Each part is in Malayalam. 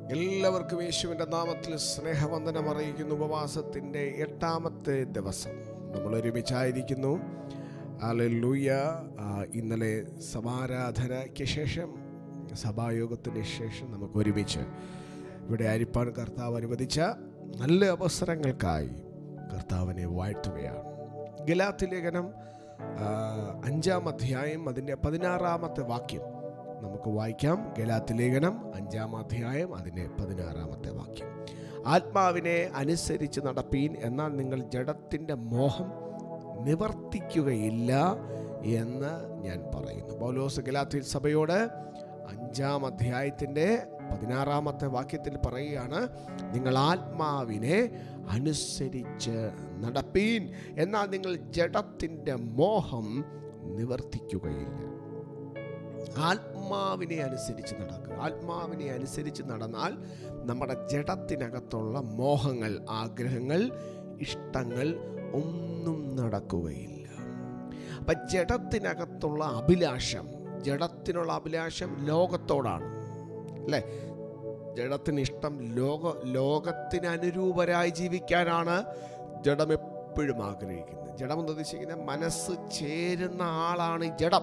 എല്ലാവർക്കും യേശുവിൻ്റെ നാമത്തിൽ സ്നേഹവന്ദനം അറിയിക്കുന്നു ഉപവാസത്തിൻ്റെ എട്ടാമത്തെ ദിവസം നമ്മൾ ഒരുമിച്ചായിരിക്കുന്നു അലൂയ ഇന്നലെ സമാരാധനയ്ക്ക് ശേഷം സഭായോഗത്തിന് ശേഷം നമുക്ക് ഒരുമിച്ച് ഇവിടെ അരിപ്പാൻ കർത്താവ് അനുവദിച്ച നല്ല അവസരങ്ങൾക്കായി കർത്താവിനെ വാഴ്ത്തുകയാണ് ഗലാത്തി ലേഖനം ആ, അഞ്ചാം അധ്യായം അതിൻ്റെ പതിനാറാമത്തെ വാക്യം നമുക്ക് വായിക്കാം ഗലാത്തി ലേഖനം അഞ്ചാം അധ്യായം അതിൻ്റെ പതിനാറാമത്തെ വാക്യം ആത്മാവിനെ അനുസരിച്ച് നടപ്പീൻ എന്നാൽ നിങ്ങൾ ജഡത്തിൻ്റെ മോഹം നിവർത്തിക്കുകയില്ല എന്ന് ഞാൻ പറയുന്നു പൗലോസ് ഗലാത്തിൽ സഭയോട് അഞ്ചാം അധ്യായത്തിൻ്റെ പതിനാറാമത്തെ വാക്യത്തിൽ പറയുകയാണ് നിങ്ങൾ ആത്മാവിനെ അനുസരിച്ച് നടപ്പീൻ എന്നാൽ നിങ്ങൾ ജഡത്തിൻ്റെ മോഹം നിവർത്തിക്കുകയില്ല ആത്മാവിനെ അനുസരിച്ച് നടക്കുക ആത്മാവിനെ അനുസരിച്ച് നടന്നാൽ നമ്മുടെ ജഡത്തിനകത്തുള്ള മോഹങ്ങൾ ആഗ്രഹങ്ങൾ ഇഷ്ടങ്ങൾ ഒന്നും നടക്കുകയില്ല അപ്പം ജഡത്തിനകത്തുള്ള അഭിലാഷം ജഡത്തിനുള്ള അഭിലാഷം ലോകത്തോടാണ് അല്ലേ ജഡത്തിന് ഇഷ്ടം ലോക ലോകത്തിന് അനുരൂപരായി ജീവിക്കാനാണ് ജഡം എപ്പോഴും ആഗ്രഹിക്കുന്നത് ജഡം എന്ന് ഉദ്ദേശിക്കുന്നത് മനസ്സ് ചേരുന്ന ആളാണ് ഈ ജഡം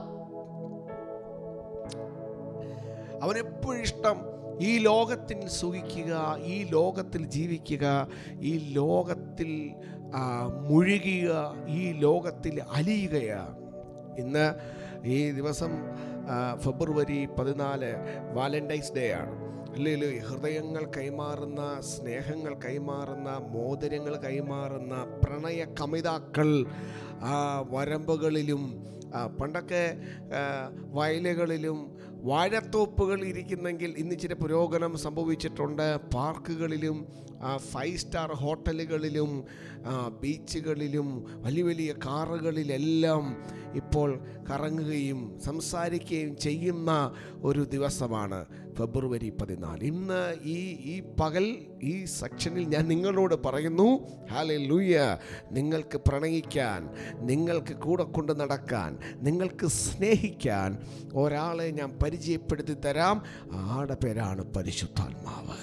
അവനെപ്പോഴും ഇഷ്ടം ഈ ലോകത്തിൽ സുഖിക്കുക ഈ ലോകത്തിൽ ജീവിക്കുക ഈ ലോകത്തിൽ ആ, മുഴുകുക ഈ ലോകത്തിൽ അലിയുകയാണ് ഇന്ന് ഈ ദിവസം ആ, ഫെബ്രുവരി പതിനാല് വാലന്റൈൻസ് ഡേ ആണ് അല്ലെങ്കിൽ ഹൃദയങ്ങൾ കൈമാറുന്ന സ്നേഹങ്ങൾ കൈമാറുന്ന മോതിരങ്ങൾ കൈമാറുന്ന പ്രണയ കമിതാക്കൾ ആ വരമ്പുകളിലും ആ, പണ്ടൊക്കെ ആ, വയലുകളിലും വാഴത്തോപ്പുകൾ ഇരിക്കുന്നെങ്കിൽ ഇന്ന് ഇച്ചിരി പുരോഗമനം സംഭവിച്ചിട്ടുണ്ട് പാർക്കുകളിലും ആ, ഫൈവ് സ്റ്റാർ ഹോട്ടലുകളിലും ആ, ബീച്ചുകളിലും വലിയ വലിയ കാറുകളിലെല്ലാം ഇപ്പോൾ കറങ്ങുകയും സംസാരിക്കുകയും ചെയ്യുന്ന ഒരു ദിവസമാണ് ഫെബ്രുവരി പതിനാല് ഇന്ന് ഈ ഈ പകൽ ഈ സെക്ഷനിൽ ഞാൻ നിങ്ങളോട് പറയുന്നു ഹാലെ ലൂയ നിങ്ങൾക്ക് പ്രണയിക്കാൻ നിങ്ങൾക്ക് കൂടെ കൊണ്ട് നടക്കാൻ നിങ്ങൾക്ക് സ്നേഹിക്കാൻ ഒരാളെ ഞാൻ പരിചയപ്പെടുത്തി തരാം ആടെ പേരാണ് പരിശുദ്ധാത്മാവ്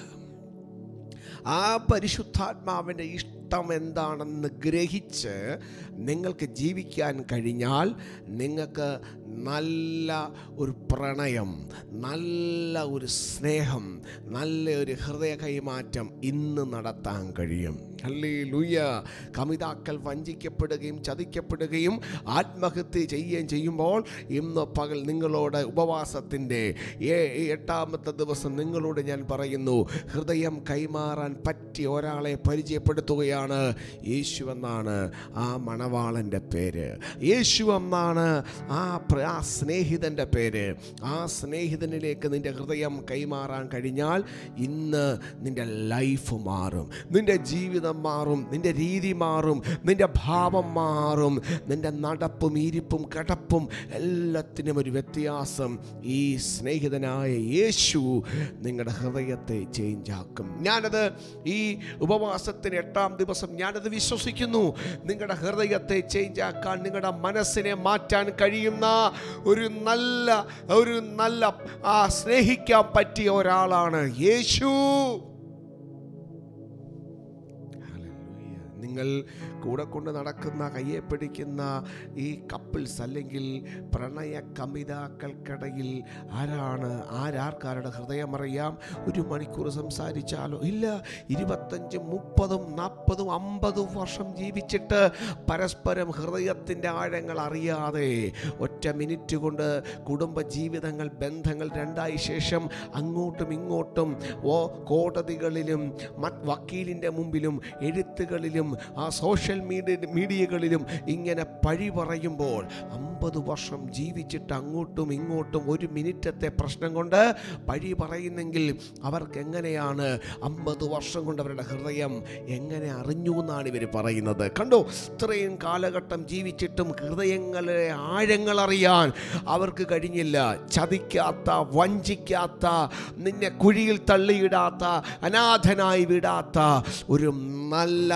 ആ പരിശുദ്ധാത്മാവിൻ്റെ ഇഷ്ടം എന്താണെന്ന് ഗ്രഹിച്ച് നിങ്ങൾക്ക് ജീവിക്കാൻ കഴിഞ്ഞാൽ നിങ്ങൾക്ക് നല്ല ഒരു പ്രണയം നല്ല ഒരു സ്നേഹം നല്ല ഒരു ഹൃദയ കൈമാറ്റം ഇന്ന് നടത്താൻ കഴിയും അല്ലേ ലൂയ കമിതാക്കൾ വഞ്ചിക്കപ്പെടുകയും ചതിക്കപ്പെടുകയും ആത്മഹത്യ ചെയ്യുകയും ചെയ്യുമ്പോൾ ഇന്ന് പകൽ നിങ്ങളോട് ഉപവാസത്തിൻ്റെ ഏ- എട്ടാമത്തെ ദിവസം നിങ്ങളോട് ഞാൻ പറയുന്നു ഹൃദയം കൈമാറാൻ പറ്റിയ ഒരാളെ പരിചയപ്പെടുത്തുകയാണ് യേശു എന്നാണ് ആ മണവാളൻ്റെ പേര് യേശു എന്നാണ് ആ പ്ര- ആ സ്നേഹിതൻ്റെ പേര് ആ സ്നേഹിതനിലേക്ക് നിൻ്റെ ഹൃദയം കൈമാറാൻ കഴിഞ്ഞാൽ ഇന്ന് നിൻ്റെ ലൈഫ് മാറും നിൻ്റെ ജീവിതം മാറും നിൻ്റെ രീതി മാറും നിൻ്റെ ഭാവം മാറും നിൻ്റെ നടപ്പും ഇരിപ്പും കിടപ്പും എല്ലാത്തിനും ഒരു വ്യത്യാസം ഈ സ്നേഹിതനായ യേശു നിങ്ങളുടെ ഹൃദയത്തെ ചേഞ്ച് ആക്കും ഞാനത് ഈ ഉപവാസത്തിന് എട്ടാം ദിവസം ഞാനത് വിശ്വസിക്കുന്നു നിങ്ങളുടെ ഹൃദയത്തെ ചേഞ്ച് ആക്കാൻ നിങ്ങളുടെ മനസ്സിനെ മാറ്റാൻ കഴിയുന്ന ഒരു നല്ല ഒരു നല്ല ആ സ്നേഹിക്കാൻ പറ്റിയ ഒരാളാണ് യേശു ഹല്ലേലൂയ. നിങ്ങൾ കൂടെ കൊണ്ട് നടക്കുന്ന കയ്യെ പിടിക്കുന്ന ഈ കപ്പിൾസ് അല്ലെങ്കിൽ പ്രണയ കമിതാക്കൾക്കിടയിൽ ആരാണ് ആരാർക്കാരുടെ ഹൃദയം അറിയാം ഒരു മണിക്കൂർ സംസാരിച്ചാലോ ഇല്ല ഇരുപത്തഞ്ചും മുപ്പതും നാൽപ്പതും അമ്പതും വർഷം ജീവിച്ചിട്ട് പരസ്പരം ഹൃദയത്തിൻ്റെ ആഴങ്ങൾ അറിയാതെ ഒറ്റ മിനിറ്റ് കൊണ്ട് കുടുംബ ജീവിതങ്ങൾ ബന്ധങ്ങൾ രണ്ടായി ശേഷം അങ്ങോട്ടും ഇങ്ങോട്ടും ഓ കോടതികളിലും മറ്റ് വക്കീലിൻ്റെ മുമ്പിലും എഴുത്തുകളിലും ആ സോഷ്യൽ മീഡിയ മീഡിയകളിലും ഇങ്ങനെ പഴി പറയുമ്പോൾ അമ്പത് വർഷം ജീവിച്ചിട്ട് അങ്ങോട്ടും ഇങ്ങോട്ടും ഒരു മിനിറ്റത്തെ പ്രശ്നം കൊണ്ട് പഴി പറയുന്നെങ്കിൽ അവർക്ക് എങ്ങനെയാണ് അമ്പത് വർഷം കൊണ്ട് അവരുടെ ഹൃദയം എങ്ങനെ അറിഞ്ഞു എന്നാണ് ഇവർ പറയുന്നത് കണ്ടോ ഇത്രയും കാലഘട്ടം ജീവിച്ചിട്ടും ഹൃദയങ്ങളെ ആഴങ്ങൾ അറിയാൻ അവർക്ക് കഴിഞ്ഞില്ല ചതിക്കാത്ത വഞ്ചിക്കാത്ത നിന്നെ കുഴിയിൽ തള്ളിയിടാത്ത അനാഥനായി വിടാത്ത ഒരു നല്ല ഒരു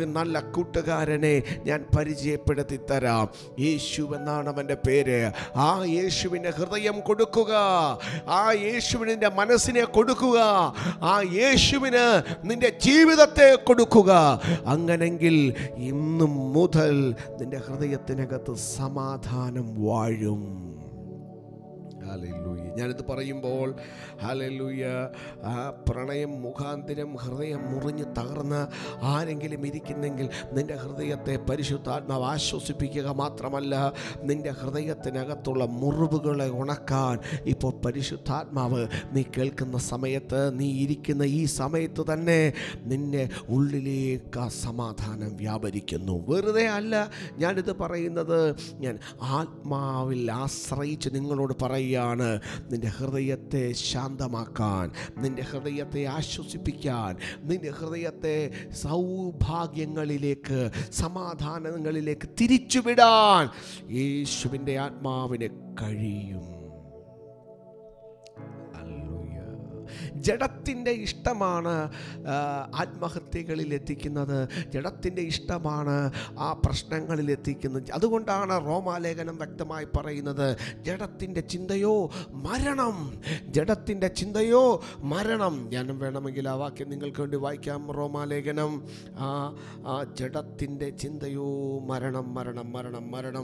ഒരു നല്ല കൂട്ടുകാരനെ ഞാൻ പരിചയപ്പെടുത്തി തരാം യേശു എന്നാണ് അവൻ്റെ പേര് ആ യേശുവിൻ്റെ ഹൃദയം കൊടുക്കുക ആ യേശുവിൻ്റെ മനസ്സിനെ കൊടുക്കുക ആ യേശുവിന് നിന്റെ ജീവിതത്തെ കൊടുക്കുക അങ്ങനെങ്കിൽ ഇന്നും മുതൽ നിന്റെ ഹൃദയത്തിനകത്ത് സമാധാനം വാഴും ഹാലൂയ ഞാനിത് പറയുമ്പോൾ ഹാലൂയ ആ പ്രണയം മുഖാന്തരം ഹൃദയം മുറിഞ്ഞ് തകർന്ന് ആരെങ്കിലും ഇരിക്കുന്നെങ്കിൽ നിന്റെ ഹൃദയത്തെ പരിശുദ്ധാത്മാവ് ആശ്വസിപ്പിക്കുക മാത്രമല്ല നിന്റെ ഹൃദയത്തിനകത്തുള്ള മുറിവുകളെ ഉണക്കാൻ ഇപ്പോൾ പരിശുദ്ധാത്മാവ് നീ കേൾക്കുന്ന സമയത്ത് നീ ഇരിക്കുന്ന ഈ സമയത്ത് തന്നെ നിന്നെ ഉള്ളിലേക്ക് ആ സമാധാനം വ്യാപരിക്കുന്നു വെറുതെ അല്ല ഞാനിത് പറയുന്നത് ഞാൻ ആത്മാവിൽ ആശ്രയിച്ച് നിങ്ങളോട് പറയുകയാണ് നിന്റെ ഹൃദയത്തെ ശാന്തമാക്കാൻ നിന്റെ ഹൃദയത്തെ ആശ്വസിപ്പിക്കാൻ നിന്റെ ഹൃദയത്തെ സൗഭാഗ്യങ്ങളിലേക്ക് സമാധാനങ്ങളിലേക്ക് തിരിച്ചുവിടാൻ യേശുവിൻ്റെ ആത്മാവിന് കഴിയും ഹല്ലേലൂയ. ജഡത്തിൻ്റെ ഇഷ്ടമാണ് ആ, ആത്മഹത്യകളിൽ എത്തിക്കുന്നത് ജഡത്തിൻ്റെ ഇഷ്ടമാണ് ആ പ്രശ്നങ്ങളിൽ എത്തിക്കുന്നത് അതുകൊണ്ടാണ് റോമാലേഖനം വ്യക്തമായി പറയുന്നത് ജഡത്തിൻ്റെ ചിന്തയോ മരണം ജഡത്തിൻ്റെ ചിന്തയോ മരണം ഞാൻ വേണമെങ്കിൽ ആ വാക്യം നിങ്ങൾക്ക് വേണ്ടി വായിക്കാം റോമാലേഖനം ആ ആ ജഡത്തിൻ്റെ ചിന്തയോ മരണം മരണം മരണം മരണം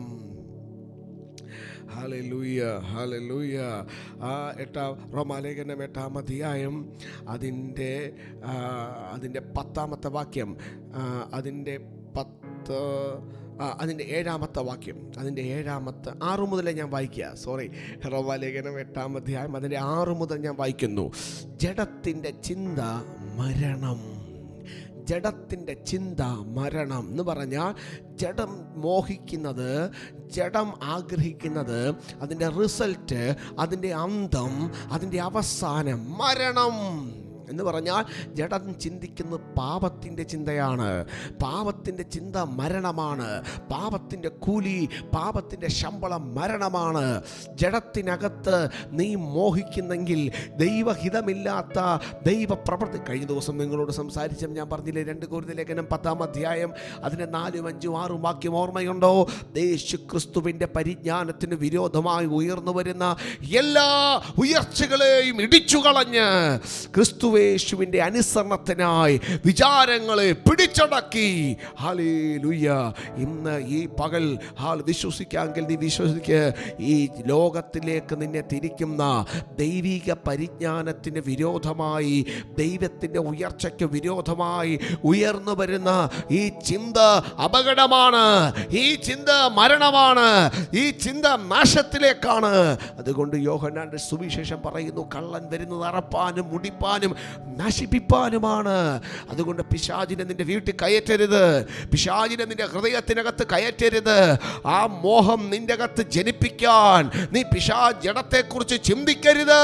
ഹാലലൂയ ഹാലലൂയ ആ എട്ടാം റോമാലേഖനം എട്ടാം അധ്യായം അതിൻ്റെ ആ, അതിൻ്റെ പത്താമത്തെ വാക്യം ആ, അതിൻ്റെ പത്ത് ആ അതിൻ്റെ ഏഴാമത്തെ വാക്യം അതിൻ്റെ ഏഴാമത്തെ ആറു മുതലേ ഞാൻ വായിക്കുക സോറി റോമാലേഖനം എട്ടാം അധ്യായം അതിൻ്റെ ആറു മുതൽ ഞാൻ വായിക്കുന്നു ജഡത്തിൻ്റെ ചിന്ത മരണം ജഡത്തിൻ്റെ ചിന്ത മരണം എന്ന് പറഞ്ഞാൽ ജഡം മോഹിക്കുന്നത് ജഡം ആഗ്രഹിക്കുന്നത് അതിൻ്റെ റിസൾട്ട് അതിൻ്റെ അന്തം അതിൻ്റെ അവസാനം മരണം എന്ന് പറഞ്ഞാൽ ജഡം ചിന്തിക്കുന്നത് പാപത്തിൻ്റെ ചിന്തയാണ് പാപത്തിൻ്റെ ചിന്ത മരണമാണ് പാപത്തിൻ്റെ കൂലി പാപത്തിൻ്റെ ശമ്പളം മരണമാണ് ജഡത്തിനകത്ത് നീ മോഹിക്കുന്നെങ്കിൽ ദൈവഹിതമില്ലാത്ത ദൈവപ്രവൃത്തി കഴിഞ്ഞ ദിവസം നിങ്ങളോട് സംസാരിച്ച ഞാൻ പറഞ്ഞില്ലേ രണ്ട് കോരുന്ന ലേഖനം പത്താം അധ്യായം അതിൻ്റെ നാലും അഞ്ചും ആറും വാക്യം ഓർമ്മയുണ്ടോ യേശു ക്രിസ്തുവിൻ്റെ പരിജ്ഞാനത്തിന് വിരോധമായി ഉയർന്നു വരുന്ന എല്ലാ ഉയർച്ചകളെയും ഇടിച്ചു കളഞ്ഞ് ക്രിസ്തുവേശുവിൻ്റെ അനുസരണത്തിനായി വിചാരങ്ങളെ പിടിച്ചടക്കി ഹാലേ ലുയ്യ ഇന്ന് ഈ പകൽ ഹാൽ വിശ്വസിക്കാമെങ്കിൽ നീ വിശ്വസിക്ക് ഈ ലോകത്തിലേക്ക് നിന്നെ തിരിക്കുന്ന ദൈവിക പരിജ്ഞാനത്തിന് വിരോധമായി ദൈവത്തിൻ്റെ ഉയർച്ചയ്ക്ക് വിരോധമായി ഉയർന്നു വരുന്ന ഈ ചിന്ത അപകടമാണ് ഈ ചിന്ത മരണമാണ് ഈ ചിന്ത നാശത്തിലേക്കാണ് അതുകൊണ്ട് യോഹനാന്റെ സുവിശേഷം പറയുന്നു കള്ളൻ വരുന്നത് അറപ്പാനും മുടിപ്പാനും നശിപ്പിപ്പാനുമാണ് അതുകൊണ്ട് പിശാചിനെ നിന്റെ വീട്ടിൽ കയറ്റരുത് പിശാചിനെ നിന്റെ ഹൃദയത്തിനകത്ത് കയറ്റരുത് ആ മോഹം നിന്റെ അകത്ത് ജനിപ്പിക്കാൻ നീ പിശാ ജഡത്തെക്കുറിച്ച് ചിന്തിക്കരുത്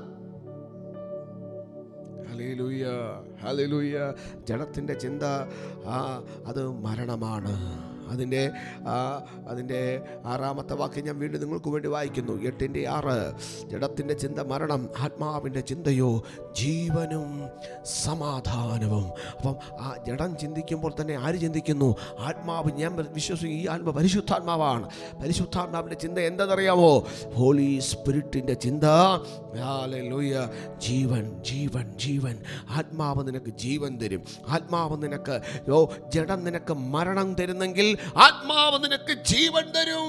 ഹല്ലേലൂയ ഹല്ലേലൂയ ജഡത്തിൻ്റെ ചിന്ത ആ അത് മരണമാണ് അതിൻ്റെ ആ, അതിൻ്റെ ആറാമത്തെ വാക്യം ഞാൻ വീണ്ടും നിങ്ങൾക്ക് വേണ്ടി വായിക്കുന്നു എട്ടിൻ്റെ ആറ് ജഡത്തിൻ്റെ ചിന്ത മരണം ആത്മാവിൻ്റെ ചിന്തയോ ജീവനും സമാധാനവും അപ്പം ആ ജഡം ചിന്തിക്കുമ്പോൾ തന്നെ ആര് ചിന്തിക്കുന്നു ആത്മാവ് ഞാൻ വിശ്വസിക്കും ഈ ആത്മ പരിശുദ്ധാത്മാവാണ് പരിശുദ്ധാത്മാവിൻ്റെ ചിന്ത എന്തെന്നറിയാമോ ഹോളി സ്പിരിറ്റിൻ്റെ ചിന്ത ഹല്ലേലൂയ ജീവൻ ജീവൻ ജീവൻ ആത്മാവ് നിനക്ക് ജീവൻ തരും ആത്മാവ് നിനക്ക് യോ ജഡം നിനക്ക് മരണം തരുന്നെങ്കിൽ ആത്മാവ് നിനക്ക് ജീവൻ തരും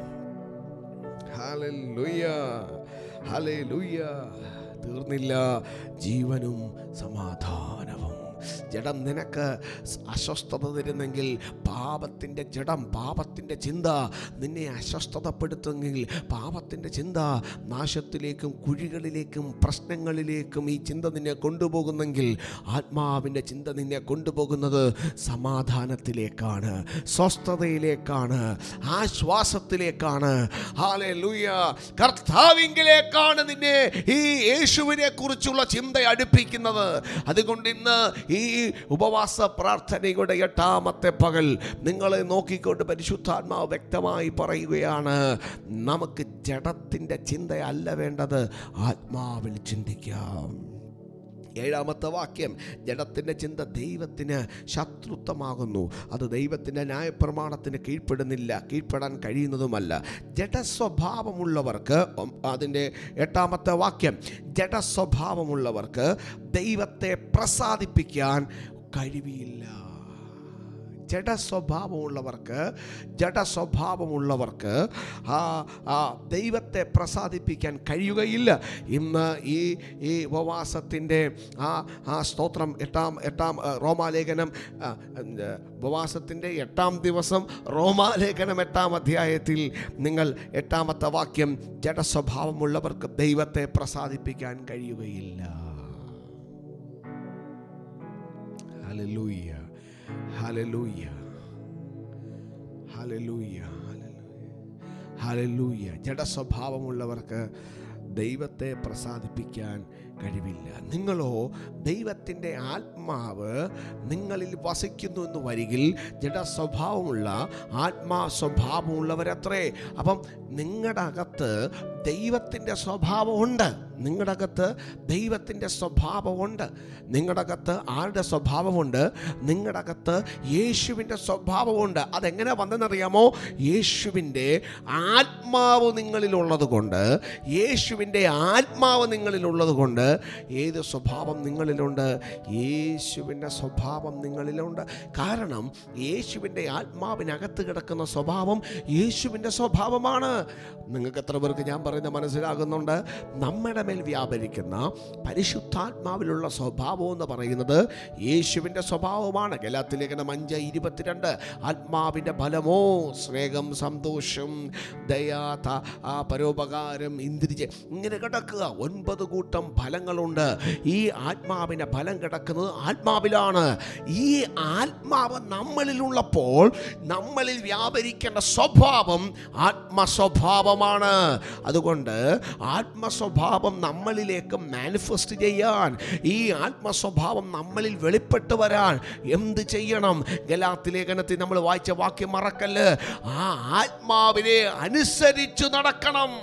ഹല്ലേലൂയ ഹല്ലേലൂയ തീർന്നില്ല ജീവനും സമാധാനവും ജഡം നിനക്ക് അസ്വസ്ഥത തരുന്നെങ്കിൽ പാപത്തിൻ്റെ ജഡം പാപത്തിൻ്റെ ചിന്ത നിന്നെ അസ്വസ്ഥതപ്പെടുത്തുമെങ്കിൽ പാപത്തിൻ്റെ ചിന്ത നാശത്തിലേക്കും കുഴികളിലേക്കും പ്രശ്നങ്ങളിലേക്കും ഈ ചിന്ത നിന്നെ കൊണ്ടുപോകുന്നെങ്കിൽ ആത്മാവിൻ്റെ ചിന്ത നിന്നെ കൊണ്ടുപോകുന്നത് സമാധാനത്തിലേക്കാണ് സ്വസ്ഥതയിലേക്കാണ് ആശ്വാസത്തിലേക്കാണ് ഹാലെ ലൂയ കർത്താവിങ്കിലേക്കാണ് നിന്നെ ഈ യേശുവിനെ കുറിച്ചുള്ള ചിന്ത അടുപ്പിക്കുന്നത് അതുകൊണ്ട് ഇന്ന് ഈ ഉപവാസ പ്രാർത്ഥനയുടെ എട്ടാമത്തെ പകൽ നിങ്ങളെ നോക്കിക്കൊണ്ട് പരിശുദ്ധാത്മാവ് വ്യക്തമായി പറയുകയാണ് നമുക്ക് ജഡത്തിൻ്റെ ചിന്തയല്ല വേണ്ടത് ആത്മാവിൽ ചിന്തിക്കാം ഏഴാമത്തെ വാക്യം ജഡത്തിൻ്റെ ചിന്ത ദൈവത്തിന് ശത്രുത്വമാകുന്നു അത് ദൈവത്തിൻ്റെ ന്യായപ്രമാണത്തിന് കീഴ്പ്പെടുന്നില്ല കീഴ്പ്പെടാൻ കഴിയുന്നതുമല്ല ജഡസ്വഭാവമുള്ളവർക്ക് ഒം- അതിൻ്റെ എട്ടാമത്തെ വാക്യം ജഡസ്വഭാവമുള്ളവർക്ക് ദൈവത്തെ പ്രസാദിപ്പിക്കാൻ കഴിവില്ല ജഡസ്വഭാവമുള്ളവർക്ക് ജഡസ്വഭാവമുള്ളവർക്ക് ആ ആ ദൈവത്തെ പ്രസാദിപ്പിക്കാൻ കഴിയുകയില്ല ഇന്ന് ഈ ഈ ഉപവാസത്തിൻ്റെ ആ ആ സ്തോത്രം എട്ടാം എട്ടാം ആ, റോമാലേഖനം ആ, എന്ത്, ഉപവാസത്തിൻ്റെ എട്ടാം ദിവസം റോമാലേഖനം എട്ടാം അധ്യായത്തിൽ നിങ്ങൾ എട്ടാമത്തെ വാക്യം ജഡസ്വഭാവമുള്ളവർക്ക് ദൈവത്തെ പ്രസാദിപ്പിക്കാൻ കഴിയുകയില്ല ഹല്ലേലൂയ ഹല്ലേലൂയ ഹല്ലേലൂയ ഹല്ലേലൂയ ജഡസ്വഭാവമുള്ളവർക്ക് ദൈവത്തെ പ്രസാദിപ്പിക്കാൻ കഴിവില്ല നിങ്ങളോ ദൈവത്തിൻ്റെ ആത്മാവ് നിങ്ങളിൽ വസിക്കുന്നു എന്ന് വരികിൽ ജഡസ്വഭാവമുള്ള ആത്മാ സ്വഭാവമുള്ളവരത്രേ അപ്പം നിങ്ങളുടെ അകത്ത് ദൈവത്തിൻ്റെ സ്വഭാവമുണ്ട് നിങ്ങളുടെ അകത്ത് ദൈവത്തിൻ്റെ സ്വഭാവമുണ്ട് നിങ്ങളുടെ അകത്ത് ആരുടെ സ്വഭാവമുണ്ട് നിങ്ങളുടെ അകത്ത് യേശുവിൻ്റെ സ്വഭാവമുണ്ട് അതെങ്ങനെ വന്നെന്നറിയാമോ യേശുവിൻ്റെ ആത്മാവ് നിങ്ങളിലുള്ളത് കൊണ്ട് യേശുവിൻ്റെ ആത്മാവ് നിങ്ങളിലുള്ളത് കൊണ്ട് ഏത് സ്വഭാവം നിങ്ങളിലുണ്ട് യേശുവിൻ്റെ സ്വഭാവം നിങ്ങളിലുണ്ട് കാരണം യേശുവിൻ്റെ ആത്മാവിനകത്ത് കിടക്കുന്ന സ്വഭാവം യേശുവിൻ്റെ സ്വഭാവമാണ് നിങ്ങൾക്ക് എത്ര പേർക്ക് ഞാൻ പറയുന്നത് മനസ്സിലാകുന്നുണ്ട് നമ്മുടെ മേൽ വ്യാപരിക്കുന്ന പരിശുദ്ധാത്മാവിലുള്ള സ്വഭാവം എന്ന് പറയുന്നത് യേശുവിൻ്റെ സ്വഭാവമാണ് ഗലാത്തിലേഖനം അഞ്ച് ഇരുപത്തിരണ്ട് ആത്മാവിൻ്റെ ഫലമോ സ്നേഹം സന്തോഷം ദയാ ത- ആ പരോപകാരം ഇന്ദ്രിജ ഇങ്ങനെ കിടക്കുക ഒൻപത് കൂട്ടം ഫലങ്ങളുണ്ട് ഈ ആത്മാവിൻ്റെ ഫലം കിടക്കുന്നത് ആത്മാവിലാണ് ഈ ആത്മാവ് നമ്മളിലുള്ളപ്പോൾ നമ്മളിൽ വ്യാപരിക്കേണ്ട സ്വഭാവം ആത്മസ്വഭാവമാണ് അതുകൊണ്ട് ആത്മസ്വഭാവം നമ്മളിലേക്ക് മാനിഫെസ്റ്റ് ചെയ്യാൻ ഈ ആത്മസ്വഭാവം നമ്മളിൽ വെളിപ്പെട്ട് വരാൻ എന്ത് ചെയ്യണം ഗലാത്തി ലേഖനത്തിൽ നമ്മൾ വായിച്ച വാക്യം മറക്കല്ല് ആ ആത്മാവിനെ അനുസരിച്ചു നടക്കണം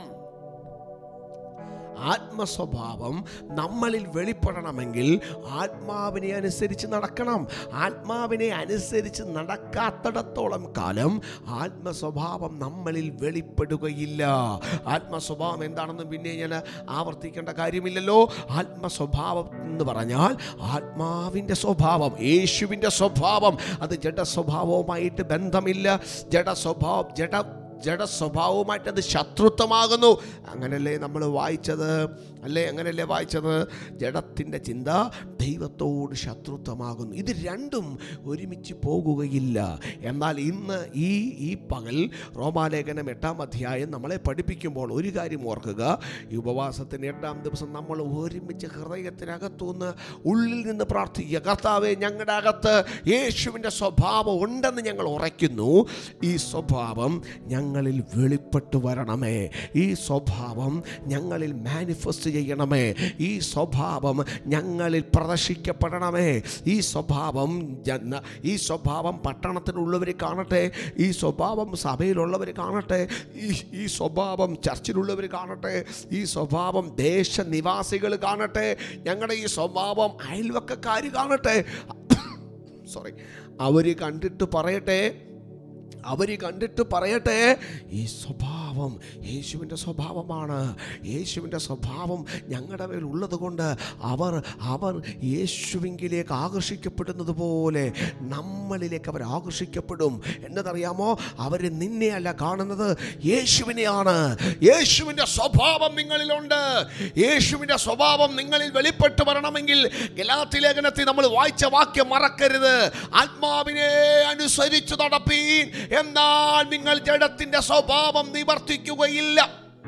ആത്മസ്വഭാവം നമ്മളിൽ വെളിപ്പെടണമെങ്കിൽ ആത്മാവിനെ അനുസരിച്ച് നടക്കണം ആത്മാവിനെ അനുസരിച്ച് നടക്കാത്തിടത്തോളം കാലം ആത്മസ്വഭാവം നമ്മളിൽ വെളിപ്പെടുകയില്ല ആത്മസ്വഭാവം എന്താണെന്ന് പിന്നെ ഞാൻ ആവർത്തിക്കേണ്ട കാര്യമില്ലല്ലോ ആത്മസ്വഭാവം എന്ന് പറഞ്ഞാൽ ആത്മാവിൻ്റെ സ്വഭാവം യേശുവിൻ്റെ സ്വഭാവം അത് ജഡ സ്വഭാവവുമായിട്ട് ബന്ധമില്ല ജഡ സ്വഭാവം ജഡ ജഡ സ്വഭാവവുമായിട്ട് അത് ശത്രുത്വമാകുന്നു അങ്ങനല്ലേ നമ്മൾ വായിച്ചത് അല്ലേ അങ്ങനല്ലേ വായിച്ചത് ജഡത്തിൻ്റെ ചിന്ത ദൈവത്തോട് ശത്രുത്വമാകുന്നു ഇത് രണ്ടും ഒരുമിച്ച് പോകുകയില്ല എന്നാൽ ഇന്ന് ഈ ഈ പകൽ റോമാലേഖനം എട്ടാം അധ്യായം നമ്മളെ പഠിപ്പിക്കുമ്പോൾ ഒരു കാര്യം ഓർക്കുക ഈ ഉപവാസത്തിന് എട്ടാം ദിവസം നമ്മൾ ഒരുമിച്ച് ഹൃദയത്തിനകത്തുനിന്ന് ഉള്ളിൽ നിന്ന് പ്രാർത്ഥിക്കുക കർത്താവെ ഞങ്ങളുടെ അകത്ത് യേശുവിൻ്റെ സ്വഭാവം ഉണ്ടെന്ന് ഞങ്ങൾ ഉറയ്ക്കുന്നു ഈ സ്വഭാവം ഞങ്ങളിൽ വെളിപ്പെട്ട് വരണമേ ഈ സ്വഭാവം ഞങ്ങളിൽ മാനിഫെസ്റ്റ് ചെയ്യണമേ ഈ സ്വഭാവം ഞങ്ങളിൽ പ്രദർശിക്കപ്പെടണമേ ഈ സ്വഭാവം ജന- ഈ സ്വഭാവം പട്ടണത്തിലുള്ളവർ കാണട്ടെ ഈ സ്വഭാവം സഭയിലുള്ളവർ കാണട്ടെ ഈ ഈ സ്വഭാവം ചർച്ചിലുള്ളവർ കാണട്ടെ ഈ സ്വഭാവം ദേശനിവാസികൾ കാണട്ടെ ഞങ്ങളുടെ ഈ സ്വഭാവം അയൽവക്കക്കാർ കാണട്ടെ സോറി അവർ കണ്ടിട്ട് പറയട്ടെ അവർ കണ്ടിട്ട് പറയട്ടെ ഈ സ്വഭാവം യേശുവിൻ്റെ സ്വഭാവമാണ് യേശുവിൻ്റെ സ്വഭാവം ഞങ്ങളുടെ മേൽ ഉള്ളത് കൊണ്ട് അവർ അവർ യേശുവിങ്കിലേക്ക് ആകർഷിക്കപ്പെടുന്നത് പോലെ നമ്മളിലേക്ക് അവർ ആകർഷിക്കപ്പെടും എന്നതറിയാമോ അവർ നിന്നെയല്ല കാണുന്നത് യേശുവിനെയാണ് യേശുവിൻ്റെ സ്വഭാവം നിങ്ങളിലുണ്ട് യേശുവിൻ്റെ സ്വഭാവം നിങ്ങളിൽ വെളിപ്പെട്ട് വരണമെങ്കിൽ ഗലാത്തി ലേഖനത്തിൽ നമ്മൾ വായിച്ച വാക്യം മറക്കരുത് ആത്മാവിനെ അനുസരിച്ച് നടപ്പീൻ എന്നാൽ നിങ്ങൾ ജഡത്തിന്റെ സ്വഭാവം നിവർത്തിക്കുകയില്ല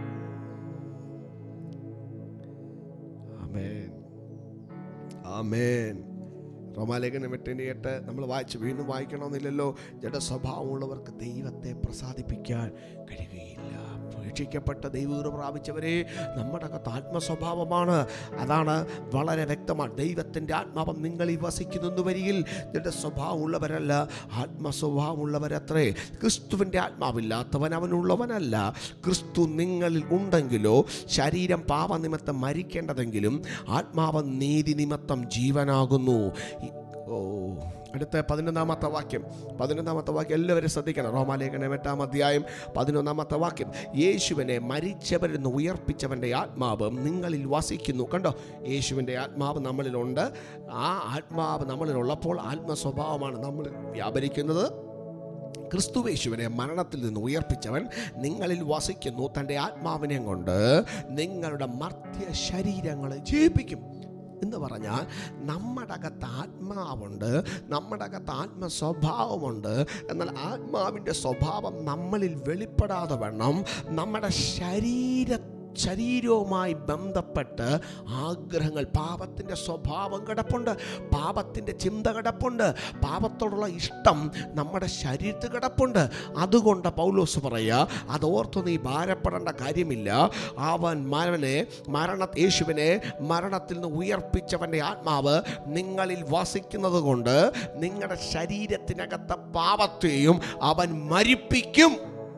ആമേൻ ആമേൻ റോമാലേഖനം എട്ടിൻ്റെ എട്ട് നമ്മൾ വായിച്ച് വീണ്ടും വായിക്കണമെന്നില്ലല്ലോ ജഡസ്വഭാവമുള്ളവർക്ക് ദൈവത്തെ പ്രസാദിപ്പിക്കാൻ കഴിയുകയില്ല രക്ഷിക്കപ്പെട്ട ദൈവീർ പ്രാപിച്ചവരെ നമ്മുടെ അകത്ത് ആത്മസ്വഭാവമാണ് അതാണ് വളരെ വ്യക്തമാണ് ദൈവത്തിൻ്റെ ആത്മാവം നിങ്ങളിൽ വസിക്കുന്നു വരികിൽ നിന്റെ സ്വഭാവമുള്ളവരല്ല ആത്മസ്വഭാവമുള്ളവരത്രേ ക്രിസ്തുവിൻ്റെ ആത്മാവില്ലാത്തവൻ അവനുള്ളവനല്ല ക്രിസ്തു നിങ്ങളിൽ ഉണ്ടെങ്കിലോ ശരീരം പാപനിമിത്തം മരിക്കേണ്ടതെങ്കിലും ആത്മാവ് നീതി നിമിത്തം ജീവനാകുന്നു ഈ- ഓ അടുത്ത പതിനൊന്നാമത്തെ വാക്യം പതിനൊന്നാമത്തെ വാക്യം എല്ലാവരും ശ്രദ്ധിക്കണം റോമാലേഖനം എട്ടാം അധ്യായം പതിനൊന്നാമത്തെ വാക്യം യേശുവിനെ മരിച്ചവരിൽ നിന്ന് ഉയർപ്പിച്ചവൻ്റെ ആത്മാവ് നിങ്ങളിൽ വസിക്കുന്നു കണ്ടോ യേശുവിൻ്റെ ആത്മാവ് നമ്മളിലുണ്ട് ആ ആത്മാവ് നമ്മളിലുള്ളപ്പോൾ ആത്മസ്വഭാവമാണ് നമ്മൾ വ്യാപരിക്കുന്നത് ക്രിസ്തുവേശുവിനെ മരണത്തിൽ നിന്ന് ഉയർപ്പിച്ചവൻ നിങ്ങളിൽ വസിക്കുന്നു തൻ്റെ ആത്മാവിനെ കൊണ്ട് നിങ്ങളുടെ മർത്യ ശരീരങ്ങളെ ജയിപ്പിക്കും എന്ന് പറഞ്ഞാൽ നമ്മുടെ അകത്ത് ആത്മാവുണ്ട് നമ്മുടെ അകത്ത് ആത്മ സ്വഭാവമുണ്ട് എന്നാൽ ആത്മാവിൻ്റെ സ്വഭാവം നമ്മളിൽ വെളിപ്പെടാതെ വേണം നമ്മുടെ ശരീര ശരീരവുമായി ബന്ധപ്പെട്ട് ആഗ്രഹങ്ങൾ പാപത്തിൻ്റെ സ്വഭാവം കിടപ്പുണ്ട് പാപത്തിൻ്റെ ചിന്ത കിടപ്പുണ്ട് പാപത്തോടുള്ള ഇഷ്ടം നമ്മുടെ ശരീരത്തിൽ കിടപ്പുണ്ട് അതുകൊണ്ട് പൗലോസ് പറയുക അതോർത്ത് നീ ഭാരപ്പെടേണ്ട കാര്യമില്ല അവൻ മരനെ മരണ യേശുവിനെ മരണത്തിൽ നിന്ന് ഉയർപ്പിച്ചവൻ്റെ ആത്മാവ് നിങ്ങളിൽ വസിക്കുന്നത് കൊണ്ട് നിങ്ങളുടെ ശരീരത്തിനകത്തെ പാപത്തെയും അവൻ മരിപ്പിക്കും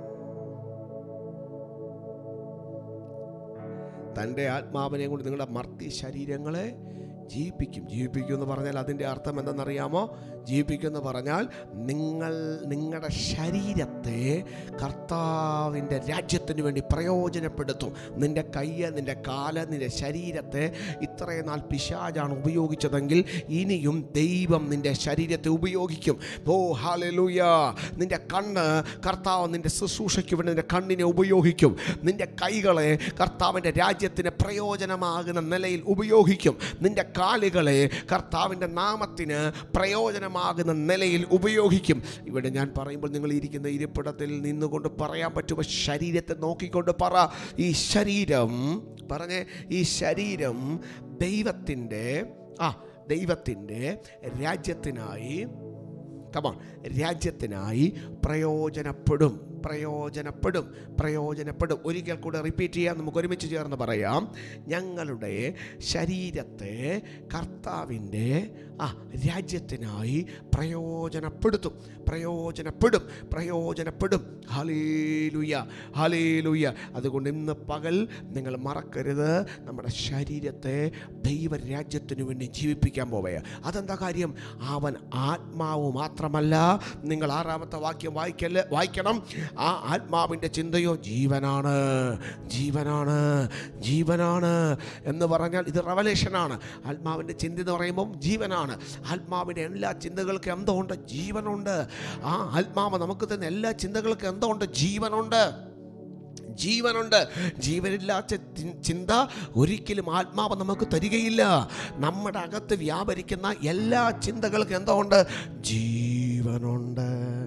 തൻ്റെ ആത്മാവിനെ കൊണ്ട് നിങ്ങളുടെ മർത്തി ശരീരങ്ങളെ ജീവിപ്പിക്കും ജീവിപ്പിക്കും എന്ന് പറഞ്ഞാൽ അതിൻ്റെ അർത്ഥം എന്തെന്നറിയാമോ ജീവിപ്പിക്കും എന്ന് പറഞ്ഞാൽ നിങ്ങൾ നിങ്ങളുടെ ശരീരത്തെ കർത്താവിൻ്റെ രാജ്യത്തിന് വേണ്ടി പ്രയോജനപ്പെടുത്തും നിൻ്റെ കയ്യ് നിൻ്റെ കാല് നിൻ്റെ ശരീരത്തെ ഇത്രയും നാൾ പിശാജാണ് ഉപയോഗിച്ചതെങ്കിൽ ഇനിയും ദൈവം നിൻ്റെ ശരീരത്തെ ഉപയോഗിക്കും ഓ ഹാലലൂയ നിൻ്റെ കണ്ണ് കർത്താവ് നിൻ്റെ ശുശ്രൂഷയ്ക്ക് വേണ്ടി നിൻ്റെ കണ്ണിനെ ഉപയോഗിക്കും നിൻ്റെ കൈകളെ കർത്താവിൻ്റെ രാജ്യത്തിന് പ്രയോജനമാകുന്ന നിലയിൽ ഉപയോഗിക്കും നിൻ്റെ കാലുകളെ കർത്താവിൻ്റെ നാമത്തിന് പ്രയോജനമാകുന്ന നിലയിൽ ഉപയോഗിക്കും ഇവിടെ ഞാൻ പറയുമ്പോൾ നിങ്ങൾ ഇരിക്കുന്ന ഇരിപ്പിടത്തിൽ നിന്നുകൊണ്ട് പറയാൻ പറ്റുമോ ശരീരത്തെ നോക്കിക്കൊണ്ട് പറ ഈ ശരീരം പറഞ്ഞേ ഈ ശരീരം ദൈവത്തിൻ്റെ ആ ദൈവത്തിൻ്റെ രാജ്യത്തിനായി കമാ രാജ്യത്തിനായി പ്രയോജനപ്പെടും പ്രയോജനപ്പെടും പ്രയോജനപ്പെടും ഒരിക്കൽ കൂടെ റിപ്പീറ്റ് ചെയ്യാം നമുക്ക് ഒരുമിച്ച് ചേർന്ന് പറയാം ഞങ്ങളുടെ ശരീരത്തെ കർത്താവിൻ്റെ ആ രാജ്യത്തിനായി പ്രയോജനപ്പെടുത്തും പ്രയോജനപ്പെടും പ്രയോജനപ്പെടും ഹലേലുയ ഹലേലുയ അതുകൊണ്ട് ഇന്ന് പകൽ നിങ്ങൾ മറക്കരുത് നമ്മുടെ ശരീരത്തെ ദൈവരാജ്യത്തിനു വേണ്ടി ജീവിപ്പിക്കാൻ പോവുക അതെന്താ കാര്യം അവൻ ആത്മാവ് മാത്രമല്ല നിങ്ങൾ ആറാമത്തെ വാക്യം വായിക്കല് വായിക്കണം ആ ആത്മാവിൻ്റെ ചിന്തയോ ജീവനാണ് ജീവനാണ് ജീവനാണ് എന്ന് പറഞ്ഞാൽ ഇത് റവലേഷനാണ് ആത്മാവിൻ്റെ ചിന്ത എന്ന് പറയുമ്പം ജീവനാണ് ആത്മാവിൻ്റെ എല്ലാ ചിന്തകൾക്കും എന്തോ ഉണ്ട് ജീവനുണ്ട് ആ ആത്മാവ് നമുക്ക് തന്ന എല്ലാ ചിന്തകൾക്കും എന്തോ ഉണ്ട് ജീവനുണ്ട് ജീവനുണ്ട് ജീവനില്ലാത്ത ചി- ചിന്ത ഒരിക്കലും ആത്മാവ് നമുക്ക് തരികയില്ല നമ്മുടെ അകത്ത് വ്യാപരിക്കുന്ന എല്ലാ ചിന്തകൾക്കും എന്തോ ഉണ്ട് ജീവനുണ്ട്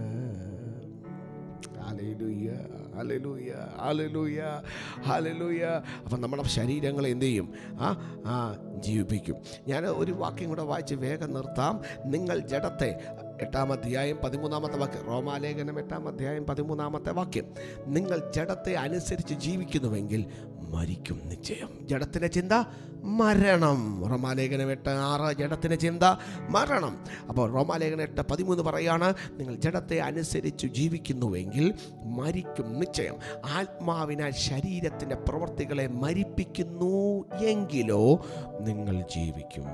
ഹല്ലേലൂയ, ഹല്ലേലൂയ, ഹല്ലേലൂയ, ഹല്ലേലൂയ. അപ്പം നമ്മുടെ ശരീരങ്ങളെ എന്ത് ചെയ്യും ആ ആ ജീവിപ്പിക്കും ഞാൻ ഒരു വാക്യം കൂടെ വായിച്ച് വേഗം നിർത്താം നിങ്ങൾ ജഡത്തെ എട്ടാം അധ്യായം പതിമൂന്നാമത്തെ വാക്യം റോമാലേഖനം എട്ടാം അധ്യായം പതിമൂന്നാമത്തെ വാക്യം നിങ്ങൾ ജഡത്തെ അനുസരിച്ച് ജീവിക്കുന്നുവെങ്കിൽ മരിക്കും നിശ്ചയം ജഡത്തിൻ്റെ ചിന്ത മരണം റോമാലേഖനം എട്ട് ആറ് ജഡത്തിൻ്റെ ചിന്ത മരണം അപ്പോൾ റോമാലേഖനം എട്ട് പതിമൂന്ന് പറയാണ് നിങ്ങൾ ജഡത്തെ അനുസരിച്ച് ജീവിക്കുന്നുവെങ്കിൽ മരിക്കും നിശ്ചയം ആത്മാവിനാൽ ശരീരത്തിൻ്റെ പ്രവൃത്തികളെ മരിപ്പിക്കുന്നു എങ്കിലോ നിങ്ങൾ ജീവിക്കും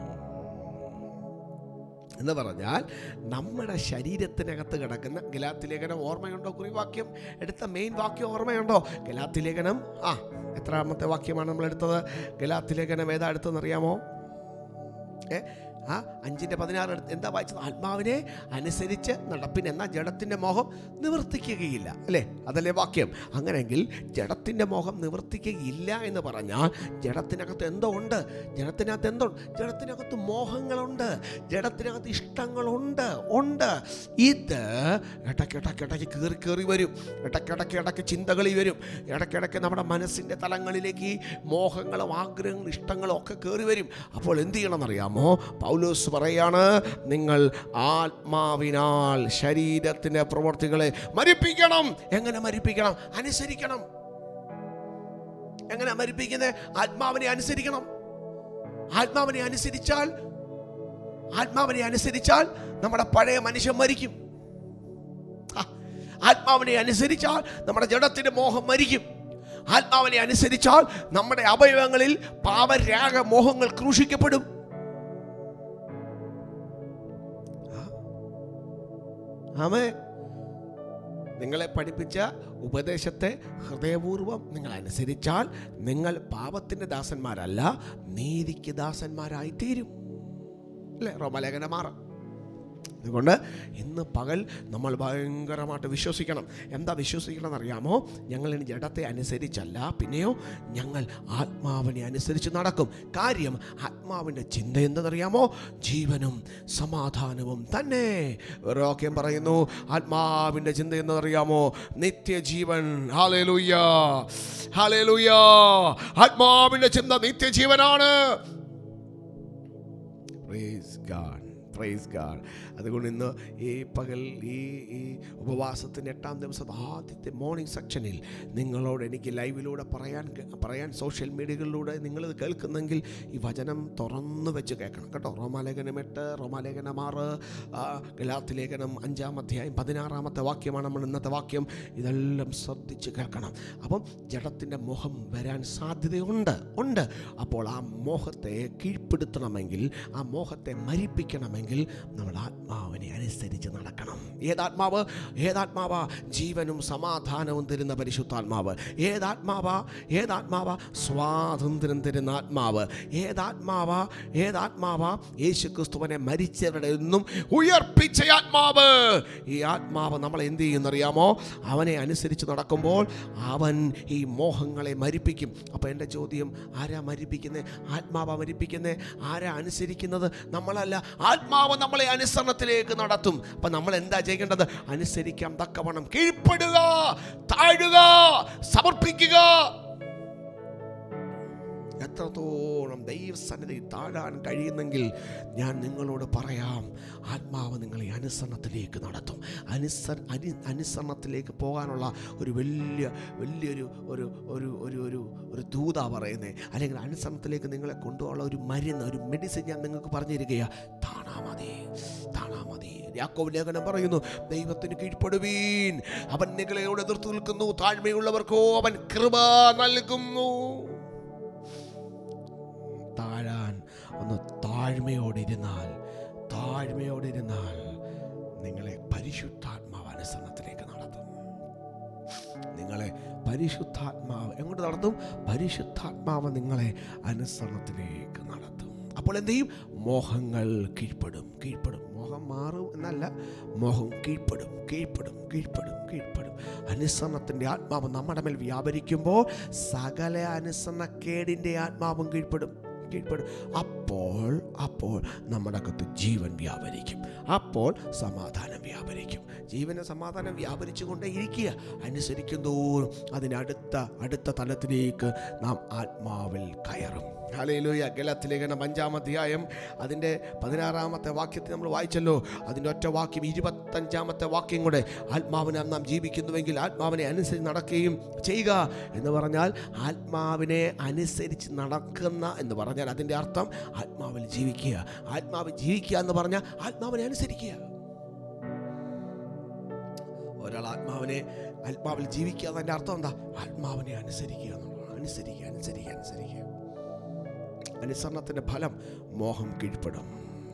എന്ന് പറഞ്ഞാൽ നമ്മുടെ ശരീരത്തിനകത്ത് കിടക്കുന്ന ഗലാത്തി ലേഖനം ഓർമ്മയുണ്ടോ കുറിവാക്യം എടുത്ത മെയിൻ വാക്യം ഓർമ്മയുണ്ടോ ഗലാത്തി ലേഖനം ആ എത്രാമത്തെ വാക്യമാണ് നമ്മൾ എടുത്തത് ഗലാത്തി ലേഖനം ഏതാ എടുത്തതെന്ന് അറിയാമോ ഏ ആ അഞ്ചിൻ്റെ പതിനാറ് എടുത്ത് എന്താ വായിച്ചത് ആത്മാവിനെ അനുസരിച്ച് നടപ്പിന് എന്നാൽ ജഡത്തിൻ്റെ മോഹം നിവർത്തിക്കുകയില്ല അല്ലേ അതല്ലേ വാക്യം അങ്ങനെയെങ്കിൽ ജഡത്തിൻ്റെ മോഹം നിവർത്തിക്കുകയില്ല എന്ന് പറഞ്ഞാൽ ജഡത്തിനകത്ത് എന്തോ ഉണ്ട് ജഡത്തിനകത്ത് എന്തോ ഉണ്ട്? ജഡത്തിനകത്ത് മോഹങ്ങളുണ്ട് ജഡത്തിനകത്ത് ഇഷ്ടങ്ങളുണ്ട് ഉണ്ട് ഇത് ഇടയ്ക്ക് ഇടയ്ക്ക് ഇടയ്ക്ക് കയറി കയറി വരും ഇടയ്ക്കിടയ്ക്ക് ഇടയ്ക്ക് ചിന്തകളിൽ വരും ഇടയ്ക്കിടയ്ക്ക് നമ്മുടെ മനസ്സിൻ്റെ തലങ്ങളിലേക്ക് ഈ മോഹങ്ങളും ആഗ്രഹങ്ങളും ഇഷ്ടങ്ങളും ഒക്കെ കയറി വരും അപ്പോൾ എന്ത് ചെയ്യണമെന്നറിയാമോ പൗലോസ് പറയാണ് നിങ്ങൾ ആത്മാവിനാൽ ശരീരത്തിൻ്റെ പ്രവർത്തികളെ മരിപ്പിക്കണം എങ്ങനെ മരിപ്പിക്കണം അനുസരിക്കണം എങ്ങനെ മരിപ്പിക്കുന്നത് ആത്മാവിനെ അനുസരിക്കണം ആത്മാവിനെ അനുസരിച്ചാൽ ആത്മാവിനെ അനുസരിച്ചാൽ നമ്മുടെ പഴയ മനുഷ്യൻ മരിക്കും ആ, ആത്മാവിനെ അനുസരിച്ചാൽ നമ്മുടെ ജഡത്തിന്റെ മോഹം മരിക്കും ആത്മാവിനെ അനുസരിച്ചാൽ നമ്മുടെ അവയവങ്ങളിൽ പാവരാഗ മോഹങ്ങൾ ക്രൂശിക്കപ്പെടും ആ. ആമേ നിങ്ങളെ പഠിപ്പിച്ച ഉപദേശത്തെ ഹൃദയപൂർവ്വം നിങ്ങൾ അനുസരിച്ചാൽ നിങ്ങൾ പാപത്തിന്റെ ദാസന്മാരല്ല നീതിക്ക് ദാസന്മാരായി തീരും അല്ലേ റോമലേഖന മാറാം അതുകൊണ്ട് ഇന്ന് പകൽ നമ്മൾ ഭയങ്കരമായിട്ട് വിശ്വസിക്കണം എന്താ വിശ്വസിക്കണം എന്നറിയാമോ ഞങ്ങൾ ഇനി ജഡത്തെ അനുസരിച്ചല്ല പിന്നെയോ ഞങ്ങൾ ആത്മാവിനെ അനുസരിച്ച് നടക്കും കാര്യം ആത്മാവിൻ്റെ ചിന്ത എന്തെന്നറിയാമോ ജീവനും സമാധാനവും തന്നെ വേറൊക്കെയും പറയുന്നു ആത്മാവിൻ്റെ ചിന്ത എന്തെന്നറിയാമോ നിത്യജീവൻ ഹാലേലൂയ ഹാലേലൂയ ആത്മാവിൻ്റെ ചിന്ത നിത്യജീവനാണ് പ്രൈസ് ഗാഡ് പ്രൈസ് ഗാഡ് അതുകൊണ്ട് ഇന്ന് ഈ പകൽ ഈ ഈ ഉപവാസത്തിൻ്റെ എട്ടാം ദിവസത്തെ ആദ്യത്തെ മോർണിംഗ് സെക്ഷനിൽ നിങ്ങളോട് എനിക്ക് ലൈവിലൂടെ പറയാൻ പറയാൻ സോഷ്യൽ മീഡിയകളിലൂടെ നിങ്ങളിത് കേൾക്കുന്നെങ്കിൽ ഈ വചനം തുറന്നു വെച്ച് കേൾക്കണം കേട്ടോ റോമാലേഖനം എട്ട് റോമാലേഖനം ആറ് ആ, ഗലാത്തി ലേഖനം അഞ്ചാം അധ്യായം പതിനാറാമത്തെ വാക്യമാണ് നമ്മൾ ഇന്നത്തെ വാക്യം ഇതെല്ലാം ശ്രദ്ധിച്ച് കേൾക്കണം അപ്പം ജഡത്തിൻ്റെ മോഹം വരാൻ സാധ്യതയുണ്ട് ഉണ്ട് അപ്പോൾ ആ മോഹത്തെ കീഴ്പ്പെടുത്തണമെങ്കിൽ ആ മോഹത്തെ മരിപ്പിക്കണമെങ്കിൽ നമ്മൾ ആത്മാവിനെ അനുസരിച്ച് നടക്കണം ഏതാത്മാവ് ഏതാത്മാവാ ജീവനും സമാധാനവും തരുന്ന പരിശുദ്ധാത്മാവ് ഏതാത്മാവാ ഏതാത്മാവാ സ്വാതന്ത്ര്യം തരുന്ന ആത്മാവ് ഏതാത്മാവാ ഏതാത്മാവാ യേശു ക്രിസ്തുവിനെ മരിച്ചവരുടെ ഒന്നും ഉയർപ്പിച്ച ആത്മാവ് ഈ ആത്മാവ് നമ്മൾ എന്ത് ചെയ്യുന്നറിയാമോ അവനെ അനുസരിച്ച് നടക്കുമ്പോൾ അവൻ ഈ മോഹങ്ങളെ മരിപ്പിക്കും അപ്പോൾ എൻ്റെ ചോദ്യം ആരാ മരിപ്പിക്കുന്നത് ആത്മാവാ മരിപ്പിക്കുന്നത് ആരാ അനുസരിക്കുന്നത് നമ്മളല്ല ആത്മാവ് നമ്മളെ അനുസരണത്തിലേക്ക് നടത്തും അപ്പം നമ്മൾ എന്താ ചെയ്യേണ്ടത് അനുസരിക്കാൻ തക്കവണ്ണം കീഴ്പ്പെടുക താഴുക സമർപ്പിക്കുക എത്രത്തോളം ദൈവസന്നിധി താഴാൻ കഴിയുന്നെങ്കിൽ ഞാൻ നിങ്ങളോട് പറയാം ആത്മാവ് നിങ്ങളെ അനുസരണത്തിലേക്ക് നടത്തും അനുസര അനു അനുസരണത്തിലേക്ക് പോകാനുള്ള ഒരു വലിയ വലിയൊരു ഒരു ഒരു ഒരു ഒരു ഒരു ദൂത പറയുന്നത് അല്ലെങ്കിൽ അനുസരണത്തിലേക്ക് നിങ്ങളെ കൊണ്ടുപോകാനുള്ള ഒരു മരുന്ന് ഒരു മെഡിസിൻ ഞാൻ നിങ്ങൾക്ക് പറഞ്ഞു തരികയാണ് താണാ മതി താണാ മതി യാക്കോബ് ലേഖനം പറയുന്നു ദൈവത്തിന് കീഴ്പ്പെടുവീൻ അവൻ നിങ്ങളെയോട് എതിർത്ത് നിൽക്കുന്നു താഴ്മയുള്ളവർക്കോ അവൻ കൃപ നൽകുന്നു താഴാൻ ഒന്ന് താഴ്മയോടിരുന്നാൽ താഴ്മയോടിരുന്നാൽ നിങ്ങളെ പരിശുദ്ധാത്മാവ് അനുസരണത്തിലേക്ക് നടത്തും നിങ്ങളെ പരിശുദ്ധാത്മാവ് എങ്ങോട്ട് നടത്തും പരിശുദ്ധാത്മാവ് നിങ്ങളെ അനുസരണത്തിലേക്ക് നടത്തും അപ്പോൾ എന്ത് ചെയ്യും മോഹങ്ങൾ കീഴ്പ്പെടും കീഴ്പ്പെടും മോഹം മാറും എന്നല്ല മോഹം കീഴ്പ്പെടും കീഴ്പ്പെടും കീഴ്പ്പെടും കീഴ്പ്പെടും അനുസരണത്തിൻ്റെ ആത്മാവ് നമ്മുടെ മേൽ വ്യാപരിക്കുമ്പോൾ സകല അനുസരണക്കേടിൻ്റെ ആത്മാവും കീഴ്പ്പെടും കീഴ്പ്പെടും അപ്പോൾ അപ്പോൾ നമ്മുടെ അകത്ത് ജീവൻ വ്യാപരിക്കും അപ്പോൾ സമാധാനം വ്യാപരിക്കും ജീവന സമാധാനം വ്യാപരിച്ചു കൊണ്ടേ ഇരിക്കുക അനുസരിക്കും തോറും അതിനടുത്ത അടുത്ത തലത്തിലേക്ക് നാം ആത്മാവിൽ കയറും ഹലയിലൂയ ഗലത്തിലേഖനം അഞ്ചാം അധ്യായം അതിൻ്റെ പതിനാറാമത്തെ വാക്യത്തിൽ നമ്മൾ വായിച്ചല്ലോ അതിൻ്റെ ഒറ്റ വാക്യം ഇരുപത്തഞ്ചാമത്തെ വാക്യം കൂടെ ആത്മാവിനെ നാം ജീവിക്കുന്നുവെങ്കിൽ ആത്മാവിനെ അനുസരിച്ച് നടക്കുകയും ചെയ്യുക എന്ന് പറഞ്ഞാൽ ആത്മാവിനെ അനുസരിച്ച് നടക്കുന്ന എന്ന് പറഞ്ഞാൽ അതിൻ്റെ അർത്ഥം ആത്മാവിൽ ജീവിക്കുക ആത്മാവിൽ ജീവിക്കുക എന്ന് പറഞ്ഞാൽ ആത്മാവിനെ അനുസരിക്കുക ഒരാൾ ആത്മാവിനെ ആത്മാവിൽ ജീവിക്കുക എന്നതിൻ്റെ അർത്ഥം എന്താ ആത്മാവിനെ അനുസരിക്കുക എന്നുള്ളതാണ് അനുസരിക്കുക അനുസരിക്കുക അനുസരിക്കുക അനുസരണത്തിൻ്റെ ഫലം മോഹം കീഴ്പ്പെടും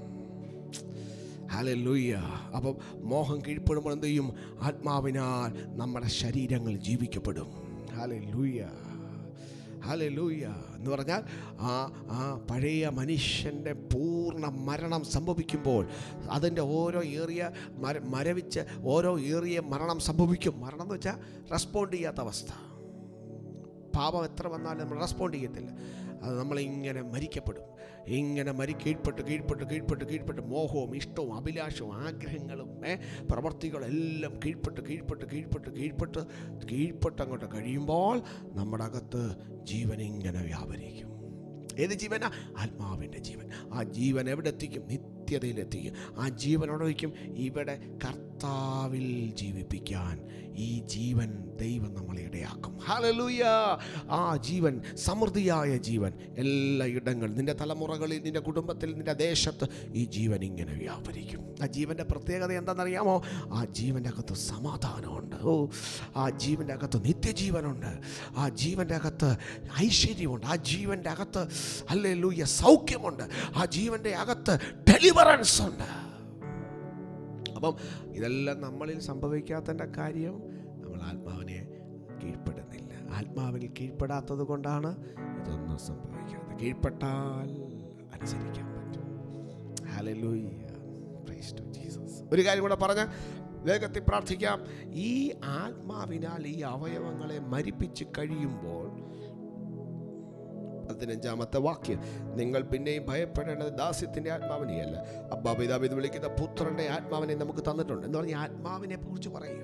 ഹലൂയ്യ അപ്പം മോഹം കീഴ്പ്പെടുമ്പോൾ എന്ത് ചെയ്യും ആത്മാവിനാൽ നമ്മുടെ ശരീരങ്ങൾ ജീവിക്കപ്പെടും ഹലൂയ്യ ഹലൂയ്യ എന്ന് പറഞ്ഞാൽ ആ ആ പഴയ മനുഷ്യൻ്റെ പൂർണ്ണ മരണം സംഭവിക്കുമ്പോൾ അതിൻ്റെ ഓരോ ഏറിയ മര മരവിച്ച് ഓരോ ഏറിയ മരണം സംഭവിക്കും മരണം എന്ന് വെച്ചാൽ റെസ്പോണ്ട് ചെയ്യാത്ത അവസ്ഥ പാപം എത്ര വന്നാലും നമ്മൾ റെസ്പോണ്ട് ചെയ്യത്തില്ല അത് നമ്മളിങ്ങനെ മരിക്കപ്പെടും ഇങ്ങനെ മരി കീഴ്പ്പെട്ട് കീഴ്പ്പെട്ട് കീഴ്പ്പെട്ട് കീഴ്പ്പെട്ട് മോഹവും ഇഷ്ടവും അഭിലാഷവും ആഗ്രഹങ്ങളും ഏ പ്രവർത്തികളും എല്ലാം കീഴ്പ്പെട്ട് കീഴ്പ്പെട്ട് കീഴ്പ്പെട്ട് കീഴ്പ്പെട്ട് കീഴ്പ്പെട്ട് അങ്ങോട്ട് കഴിയുമ്പോൾ നമ്മുടെ അകത്ത് ജീവൻ ഇങ്ങനെ വ്യാപരിക്കും ഏത് ജീവനാ ആത്മാവിൻ്റെ ജീവൻ ആ ജീവൻ എവിടെ എത്തിക്കും നിത്യതയിലെത്തിക്കും ആ ജീവൻ അവിടെ വയ്ക്കും ഇവിടെ കർത്ത കർത്താവിൽ ജീവിപ്പിക്കാൻ ഈ ജീവൻ ദൈവം നമ്മളെ ഇടയാക്കും ഹലലൂയ ആ ജീവൻ സമൃദ്ധിയായ ജീവൻ എല്ലാ ഇടങ്ങളിൽ നിന്റെ തലമുറകളിൽ നിന്റെ കുടുംബത്തിൽ നിന്റെ ദേശത്ത് ഈ ജീവൻ ഇങ്ങനെ വ്യാപരിക്കും ആ ജീവൻ്റെ പ്രത്യേകത എന്താണെന്നറിയാമോ ആ ജീവൻ്റെ അകത്ത് സമാധാനമുണ്ട് ഓ ആ ജീവൻ്റെ അകത്ത് നിത്യജീവനുണ്ട് ആ ജീവൻ്റെ അകത്ത് ഐശ്വര്യമുണ്ട് ആ ജീവൻ്റെ അകത്ത് അല്ലേ ലൂയ സൗഖ്യമുണ്ട് ആ ജീവൻ്റെ അകത്ത് ഡെലിവറൻസ് ഉണ്ട് അപ്പം ഇതെല്ലാം നമ്മളിൽ സംഭവിക്കാത്തതിൻ്റെ കാര്യം നമ്മൾ ആത്മാവിനെ കീഴ്പ്പെടുന്നില്ല ആത്മാവിൽ കീഴ്പ്പെടാത്തത് കൊണ്ടാണ് ഇതൊന്നും സംഭവിക്കാത്തത് കീഴ്പ്പെട്ടാൽ അനുസരിക്കാൻ പറ്റും Hallelujah. Praise to Jesus. ഒരു കാര്യം കൂടെ പറഞ്ഞ വേഗത്തിൽ പ്രാർത്ഥിക്കാം ഈ ആത്മാവിനാൽ ഈ അവയവങ്ങളെ മരിപ്പിച്ച് കഴിയുമ്പോൾ പതിനഞ്ചാമത്തെ വാക്യം നിങ്ങൾ പിന്നെയും ഭയപ്പെടേണ്ടത് ദാസ്യത്തിന്റെ ആത്മാവിനെയല്ല അബ്ബാ പിതാവ് ഇത് വിളിക്കുന്ന പുത്രന്റെ ആത്മാവിനെ നമുക്ക് തന്നിട്ടുണ്ട് എന്ന് പറഞ്ഞ ആത്മാവിനെ കുറിച്ച് പറയുക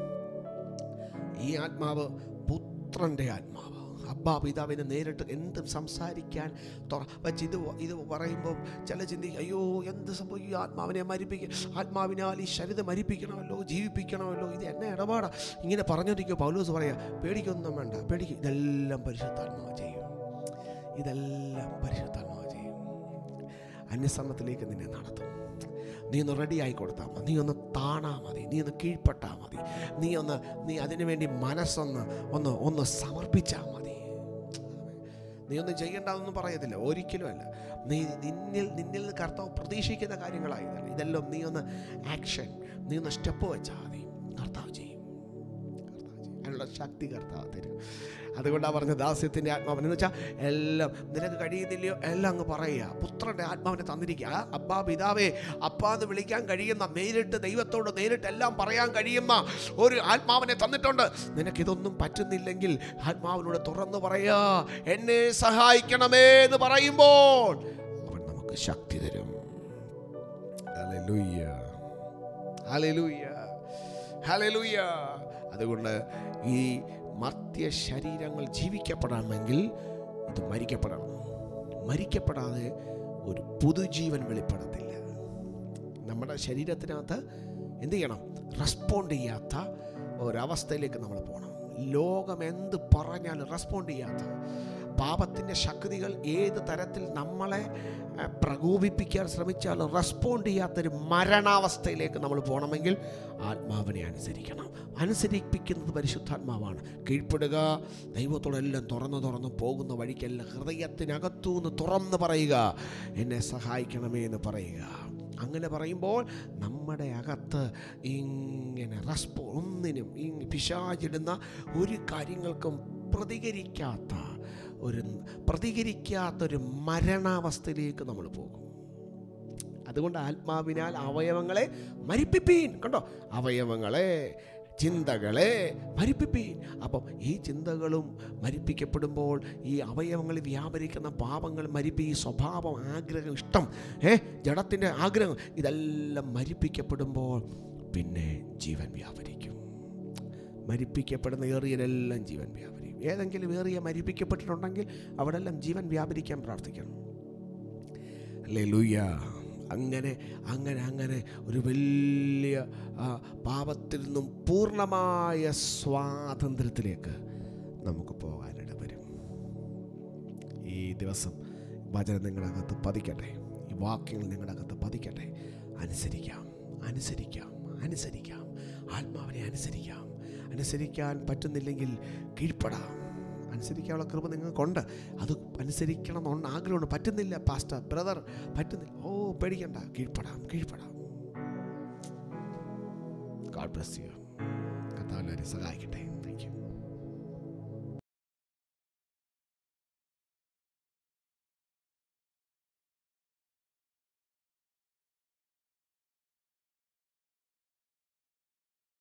ഈ ആത്മാവ് പുത്രന്റെ ആത്മാവ് അബ്ബാ പിതാവിനെ നേരിട്ട് എന്തും സംസാരിക്കാൻ തുറ- വച്ച് ഇത് ഇത് പറയുമ്പോൾ ചില ചിന്തിക്കും അയ്യോ എന്ത് സംഭവിക്കും ഈ ആത്മാവിനെ മരിപ്പിക്കും ആത്മാവിനാൽ ഈ ശരീരം മരിപ്പിക്കണമല്ലോ ജീവിപ്പിക്കണമല്ലോ ഇത് എന്നെ ഇടപാടാ ഇങ്ങനെ പറഞ്ഞോണ്ടിരിക്കും പൗലോസ് പറയാ പേടിക്കൊന്നും വേണ്ട പേടിക്കും ഇതെല്ലാം പരിശുദ്ധാത്മാവ് ചെയ്യും ഇതെല്ലാം പരിശുദ്ധാത്മാവ് ചെയ്യും അന്യസരണത്തിലേക്ക് നിന്നെ നടത്തും നീ ഒന്ന് റെഡി ആയി കൊടുത്താൽ മതി നീ ഒന്ന് താണാ മതി നീ ഒന്ന് കീഴ്പ്പെട്ടാൽ മതി നീ ഒന്ന് നീ അതിനു വേണ്ടി മനസ്സൊന്ന് ഒന്ന് ഒന്ന് സമർപ്പിച്ചാൽ മതി നീ ഒന്നും ചെയ്യേണ്ടതെന്നും പറയത്തില്ല ഒരിക്കലും അല്ല നീ നിന്നിൽ നിന്നിൽ നിന്ന് കർത്താവ് പ്രതീക്ഷിക്കുന്ന കാര്യങ്ങളായതല്ല ഇതെല്ലാം നീ ഒന്ന് ആക്ഷൻ നീ ഒന്ന് സ്റ്റെപ്പ് വെച്ചാൽ മതി കർത്താവ് ചെയ്യും കർത്താവ് ചെയ്യും അതിനുള്ള ശക്തി കർത്താവ് തരും അതുകൊണ്ടാണ് പറഞ്ഞ ദാസ്യത്തിൻ്റെ ആത്മാവൻ എന്ന് വെച്ചാൽ എല്ലാം നിനക്ക് കഴിയുന്നില്ലയോ എല്ലാം അങ്ങ് പറയുക പുത്രൻ്റെ ആത്മാവിനെ തന്നിരിക്കുക ആ അബ്ബാ പിതാവേ അപ്പാ എന്ന് വിളിക്കാൻ കഴിയുന്ന നേരിട്ട് ദൈവത്തോട് നേരിട്ട് എല്ലാം പറയാൻ കഴിയുന്ന ഒരു ആത്മാവിനെ തന്നിട്ടുണ്ട് നിനക്കിതൊന്നും പറ്റുന്നില്ലെങ്കിൽ ആത്മാവിനോട് തുറന്നു പറയാ എന്നെ സഹായിക്കണമേ എന്ന് പറയുമ്പോൾ അവൻ നമുക്ക് ശക്തി തരും ഹല്ലേലൂയ ഹല്ലേലൂയ ഹല്ലേലൂയ അതുകൊണ്ട് ഈ മർത്യ ശരീരങ്ങൾ ജീവിക്കപ്പെടണമെങ്കിൽ ഇത് മരിക്കപ്പെടണം മരിക്കപ്പെടാതെ ഒരു പുതുജീവൻ വെളിപ്പെടത്തില്ല നമ്മുടെ ശരീരത്തിനകത്ത് എന്ത് ചെയ്യണം റെസ്പോണ്ട് ചെയ്യാത്ത ഒരവസ്ഥയിലേക്ക് നമ്മൾ പോകണം ലോകം എന്ത് പറഞ്ഞാലും റെസ്പോണ്ട് ചെയ്യാത്ത പാപത്തിൻ്റെ ശക്തികൾ ഏത് തരത്തിൽ നമ്മളെ ആ, പ്രകോപിപ്പിക്കാൻ ശ്രമിച്ചാലും റെസ്പോണ്ട് ചെയ്യാത്തൊരു മരണാവസ്ഥയിലേക്ക് നമ്മൾ പോകണമെങ്കിൽ ആത്മാവിനെ അനുസരിക്കണം അനുസരിപ്പിക്കുന്നത് പരിശുദ്ധാത്മാവാണ് കീഴ്പ്പെടുക ദൈവത്തോടെല്ലാം തുറന്നു തുറന്നു പോകുന്ന വഴിക്കെല്ലാം ഹൃദയത്തിനകത്തു നിന്ന് തുറന്ന് പറയുക എന്നെ സഹായിക്കണമേ എന്ന് പറയുക അങ്ങനെ പറയുമ്പോൾ നമ്മുടെ അകത്ത് ഇങ്ങനെ റെസ്പോ ഒന്നിനും ഈ പിശാചിടുന്ന ഒരു കാര്യങ്ങൾക്കും പ്രതികരിക്കാത്ത ഒരു പ്രതികരിക്കാത്തൊരു മരണാവസ്ഥയിലേക്ക് നമ്മൾ പോകും അതുകൊണ്ട് ആത്മാവിനാൽ അവയവങ്ങളെ മരിപ്പിപ്പീൻ കണ്ടോ അവയവങ്ങളെ ചിന്തകളെ മരിപ്പിപ്പീൻ അപ്പം ഈ ചിന്തകളും മരിപ്പിക്കപ്പെടുമ്പോൾ ഈ അവയവങ്ങളിൽ വ്യാപരിക്കുന്ന പാപങ്ങൾ മരിപ്പി ഈ സ്വഭാവം ആഗ്രഹം ഇഷ്ടം ഏ ജഡത്തിൻ്റെ ആഗ്രഹം ഇതെല്ലാം മരിപ്പിക്കപ്പെടുമ്പോൾ പിന്നെ ജീവൻ വ്യാപരിക്കും മരിപ്പിക്കപ്പെടുന്ന ഏറിയതെല്ലാം ജീവൻ വ്യാപരിക്കും ഏതെങ്കിലും ഏറിയ മരിപ്പിക്കപ്പെട്ടിട്ടുണ്ടെങ്കിൽ അവിടെല്ലാം ജീവൻ വ്യാപരിക്കാൻ പ്രാർത്ഥിക്കണം അല്ലേ ലൂയ്യ അങ്ങനെ അങ്ങനെ അങ്ങനെ ഒരു വലിയ ആ, പാപത്തിൽ നിന്നും പൂർണ്ണമായ സ്വാതന്ത്ര്യത്തിലേക്ക് നമുക്ക് പോകാനിട വരും ഈ ദിവസം വചനം നിങ്ങളുടെ അകത്ത് പതിക്കട്ടെ ഈ വാക്യങ്ങൾ നിങ്ങളുടെ അകത്ത് പതിക്കട്ടെ അനുസരിക്കാം അനുസരിക്കാം അനുസരിക്കാം ആത്മാവിനെ അനുസരിക്കാം അനുസരിക്കാൻ പറ്റുന്നില്ലെങ്കിൽ കീഴ്പ്പെടാം അനുസരിക്കാനുള്ള കൃപ നിങ്ങൾക്കുണ്ട് അത് അനുസരിക്കണം എന്ന് ആഗ്രഹമുണ്ട് പറ്റുന്നില്ല പാസ്റ്റർ ബ്രദർ പറ്റുന്നില്ല ഓ പേടിക്കണ്ട കീഴ്പ്പെടാം കീഴ്പ്പെടാം ഗാഡ് ബ്ലസ് യു കർത്താവ് എല്ലാവരെയും സഹായിക്കട്ടെ